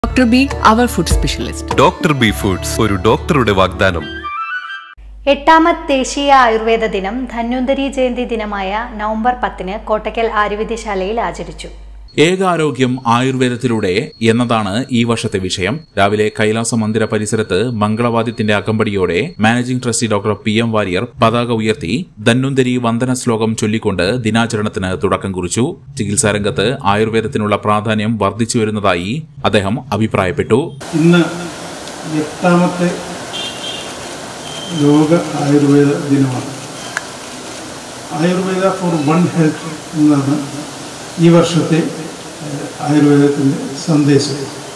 Dr. B, our food specialist. Doctor B foods ഒരു ഡോക്ടറുടെ വാഗ്ദാനം എട്ടാമത് ദേശീയ ആയുർവേദ ദിനം ധന്വന്തരി ജയന്തി ദിനമായ നവംബർ പത്തിന് കോട്ടയ്ക്കൽ ആയുർവേദശാലയിൽ ആചരിച്ചു ഏകാരോഗ്യം ആയുർവേദത്തിലൂടെ എന്നതാണ് ഈ വർഷത്തെ വിഷയം രാവിലെ കൈലാസ മന്ദിര പരിസരത്ത് മംഗളവാദ്യത്തിന്റെ അകമ്പടിയോടെ managing trustee doctor P M Warrier പതാക ഉയർത്തി ധന്വന്തരി വന്ദന ശ്ലോകം ചൊല്ലിക്കൊണ്ട് ദിനാചരണത്തിന് തുടക്കം കുറിച്ചു ചികിത്സാരംഗത്ത് ആയുർവേദത്തിനുള്ള പ്രാധാന്യം വർദ്ധിച്ചു വരുന്നതായി അദ്ദേഹം അഭിപ്രായപ്പെട്ടു ഇന്ന് എട്ടാമത്തെ ലോക ആയുർവേദ ദിനമാണ് ആയുർവേദ ഫോർ വൺ ഹെൽത്ത് എന്നതാണ് ഈ വർഷത്തെ ഏഹ്, ആയുർവേദത്തിൻ്റെ സന്ദേശം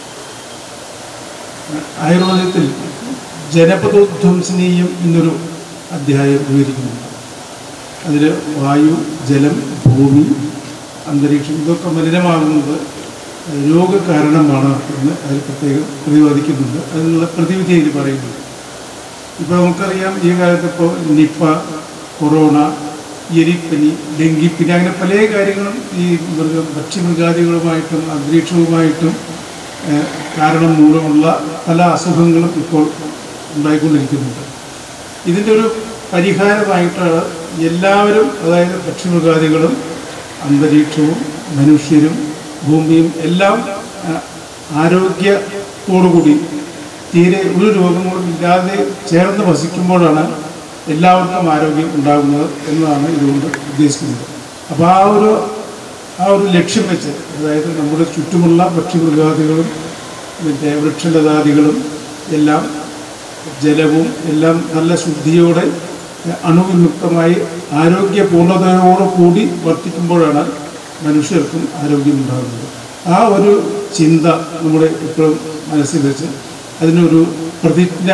ആയുർവേദത്തിൽ ജനപദോധ്വംസനീയം എന്നൊരു അധ്യായം വിവരിക്കുന്നുണ്ട് അതിൽ വായു ജലം ഭൂമി അന്തരീക്ഷം ഇതൊക്കെ മലിനമാകുന്നത് രോഗകാരണമാണ് എന്ന് അതിൽ പ്രത്യേകം പ്രതിപാദിക്കുന്നുണ്ട് അതിനുള്ള പ്രതിവിധിയിൽ പറയുന്നുണ്ട് ഇപ്പോൾ നമുക്കറിയാം ഈ കാലത്ത് ഇപ്പോൾ നിപ്പ കൊറോണ എലിപ്പനി ഡെങ്കിപ്പനി അങ്ങനെ പല കാര്യങ്ങളും ഈ മൃഗ ഭക്ഷ്യമൃഗാദികളുമായിട്ടും അന്തരീക്ഷവുമായിട്ടും ഏഹ്, കാരണം മൂലമുള്ള പല അസുഖങ്ങളും ഇപ്പോൾ ഉണ്ടായിക്കൊണ്ടിരിക്കുന്നുണ്ട് ഇതിൻ്റെ ഒരു പരിഹാരമായിട്ടാണ് എല്ലാവരും അതായത് പക്ഷിമൃഗാദികളും അന്തരീക്ഷവും മനുഷ്യരും ഭൂമിയും എല്ലാം ആ, ആരോഗ്യത്തോടുകൂടി തീരെ ഒരു രോഗങ്ങളും ഇല്ലാതെ ചേർന്ന് വസിക്കുമ്പോഴാണ് എല്ലാവർക്കും ആരോഗ്യം ഉണ്ടാകുന്നത് എന്നതാണ് ഇതുകൊണ്ട് ഉദ്ദേശിക്കുന്നത് അപ്പോൾ ആ ഒരു ആ ഒരു ലക്ഷ്യം വെച്ച് അതായത് നമ്മുടെ ചുറ്റുമുള്ള പക്ഷിമൃഗാദികളും മറ്റേ വൃക്ഷലതാദികളും എല്ലാം ജലവും എല്ലാം നല്ല ശുദ്ധിയോടെ അണുവിമുക്തമായി ആരോഗ്യ പൂർണ്ണതയോടു കൂടി വർത്തിക്കുമ്പോഴാണ് മനുഷ്യർക്കും ആരോഗ്യമുണ്ടാകുന്നത് ആ ഒരു ചിന്ത നമ്മുടെ ഇപ്പോഴും മനസ്സിൽ വെച്ച് അതിനൊരു പ്രതിജ്ഞ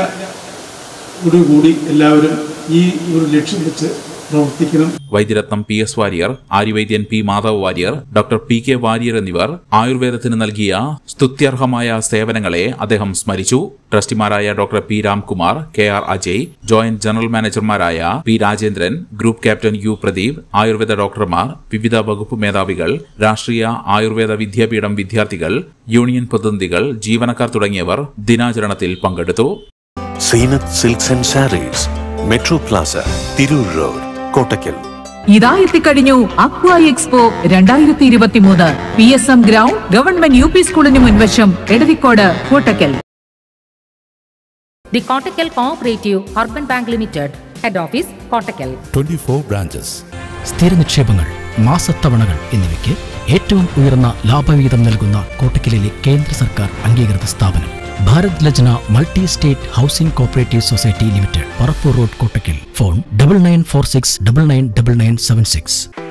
കൂടി എല്ലാവരും ഈ ഒരു ലക്ഷ്യം വെച്ച് പ്രവർത്തിക്കണം Vaidyaratnam P S Warrier Aryavaidyan P Madhav Warrier doctor P K Warrier എന്നിവർ ആയുർവേദത്തിന് നൽകിയ സ്തുത്യർഹമായ സേവനങ്ങളെ അദ്ദേഹം സ്മരിച്ചു ട്രസ്റ്റിമാരായ doctor P Ramkumar K R Ajay joint general മാനേജർമാരായ P Rajendran group captain U Pradeep Ayurveda ഡോക്ടർമാർ വിവിധ വകുപ്പ് മേധാവികൾ രാഷ്ട്രീയ ആയുർവേദ വിദ്യാപീഠം വിദ്യാർത്ഥികൾ യൂണിയൻ പ്രതിനിധികൾ ജീവനക്കാർ തുടങ്ങിയവർ ദിനാചരണത്തിൽ പങ്കെടുത്തു Zeenath silks and sarees metro plaza Tirur road Kottakkal ഇതാ എത്തിക്കഴിഞ്ഞു അക്വ എക്സ്പോ രണ്ടായിരത്തി ഇരുപത്തിമൂന്ന് P S M ground government U P സ്കൂളിന് മുൻവശം എടതിക്കോട് Kottakkal The Kottakkal Cooperative Urban Bank Limited, Head Office, Kottakkal. 24 branches. സ്ഥിര നിക്ഷേപങ്ങൾ മാസത്തവണകൾ എന്നിവയ്ക്ക് ഏറ്റവും ഉയർന്ന ലാഭവിഹിതം നൽകുന്ന കോട്ടക്കലിലെ കേന്ദ്ര സർക്കാർ അംഗീകൃത സ്ഥാപനം Bharat Lajna multi state housing cooperative society limited Parappur road Kottakkal phone double nine four six double nine double nine seven six